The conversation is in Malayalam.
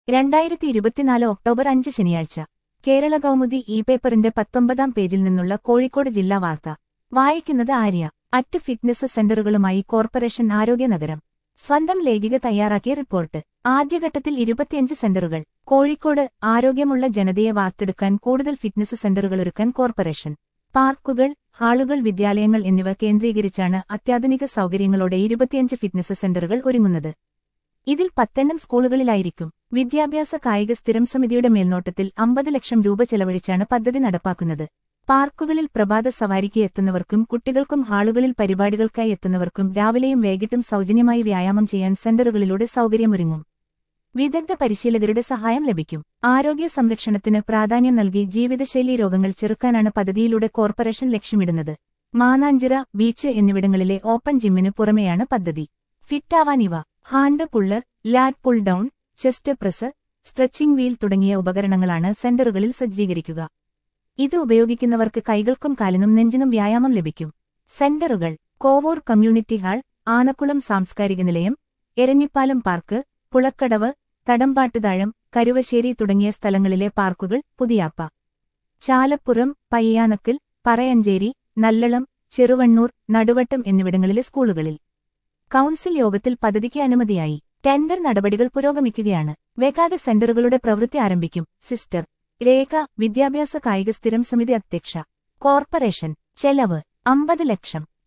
രണ്ടായിരത്തി ഇരുപത്തിനാല് ഒക്ടോബർ അഞ്ച് ശനിയാഴ്ച കേരള കൗമുദി ഇ പേപ്പറിന്റെ പത്തൊമ്പതാം പേജിൽ നിന്നുള്ള കോഴിക്കോട് ജില്ലാ വാർത്ത വായിക്കുന്നത് ആര്യ അറ്റ് ഫിറ്റ്നസ് സെന്ററുകളുമായി കോർപ്പറേഷൻ ആരോഗ്യ നഗരം സ്വന്തം ലേഖിക തയ്യാറാക്കിയ റിപ്പോർട്ട് ആദ്യഘട്ടത്തിൽ ഇരുപത്തിയഞ്ച് സെന്ററുകൾ കോഴിക്കോട് ആരോഗ്യമുള്ള ജനതയെ വാർത്തെടുക്കാൻ കൂടുതൽ ഫിറ്റ്നസ് സെന്ററുകളൊരുക്കാൻ കോർപ്പറേഷൻ പാർക്കുകൾ ഹാളുകൾ വിദ്യാലയങ്ങൾ എന്നിവ കേന്ദ്രീകരിച്ചാണ് അത്യാധുനിക സൗകര്യങ്ങളോടെ ഇരുപത്തിയഞ്ച് ഫിറ്റ്നസ് സെന്ററുകൾ ഒരുങ്ങുന്നത് ഇതിൽ പത്തെണ്ണം സ്കൂളുകളിലായിരിക്കും വിദ്യാഭ്യാസ കായിക സ്ഥിരം സമിതിയുടെ മേൽനോട്ടത്തിൽ അമ്പത് ലക്ഷം രൂപ ചെലവഴിച്ചാണ് പദ്ധതി നടപ്പാക്കുന്നത് പാർക്കുകളിൽ പ്രഭാത സവാരിക്ക് എത്തുന്നവർക്കും കുട്ടികൾക്കും ഹാളുകളിൽ പരിപാടികൾക്കായി എത്തുന്നവർക്കും രാവിലെയും വൈകിട്ടും സൗജന്യമായി വ്യായാമം ചെയ്യാൻ സെന്ററുകളിലൂടെ സൗകര്യമൊരുങ്ങും വിദഗ്ധ പരിശീലകരുടെ സഹായം ലഭിക്കും ആരോഗ്യ സംരക്ഷണത്തിന് പ്രാധാന്യം നൽകി ജീവിതശൈലീ രോഗങ്ങൾ ചെറുക്കാനാണ് പദ്ധതിയിലൂടെ കോർപ്പറേഷൻ ലക്ഷ്യമിടുന്നത് മാനാഞ്ചിറ ബീച്ച് എന്നിവിടങ്ങളിലെ ഓപ്പൺ ജിമ്മിന് പുറമെയാണ് പദ്ധതി ഫിറ്റാവാൻ ഇവ hand puller lat pull down chest press stretching wheel തുടങ്ങിയ ഉപകരണങ്ങളാണ് സെന്ററുകളിൽ സജ്ജീകരിക്കുക ഇത് ഉപയോഗിക്കുന്നവർക്ക് കൈകൾക്കും കാലിനും നെഞ്ചിനും വ്യായാമം ലഭിക്കും സെന്ററുകൾ കോവൂർ കമ്മ്യൂണിറ്റി ഹാൾ ആനക്കുളം സാംസ്കാരിക നിലയം എരഞ്ഞിപ്പാലം പാർക്ക് പുളക്കടവ് തടമ്പാട്ടുതാഴം കരുവശ്ശേരി തുടങ്ങിയ സ്ഥലങ്ങളിലെ പാർക്കുകൾ പുതിയാപ്പ ചാലപ്പുറം പയ്യാനക്കൽ പറയഞ്ചേരി നല്ലളം ചെറുവണ്ണൂർ നടുവട്ടം എന്നിവിടങ്ങളിലെ സ്കൂളുകളിൽ കൗൺസിൽ യോഗത്തിൽ പദ്ധതിക്ക് അനുമതിയായി ടെൻഡർ നടപടികൾ പുരോഗമിക്കുകയാണ് വേഗാതെ സെന്ററുകളുടെ പ്രവൃത്തി ആരംഭിക്കും സിസ്റ്റർ രേഖ വിദ്യാഭ്യാസ കായിക സ്ഥിരം സമിതി അധ്യക്ഷ കോർപ്പറേഷൻ ചെലവ് അമ്പത് ലക്ഷം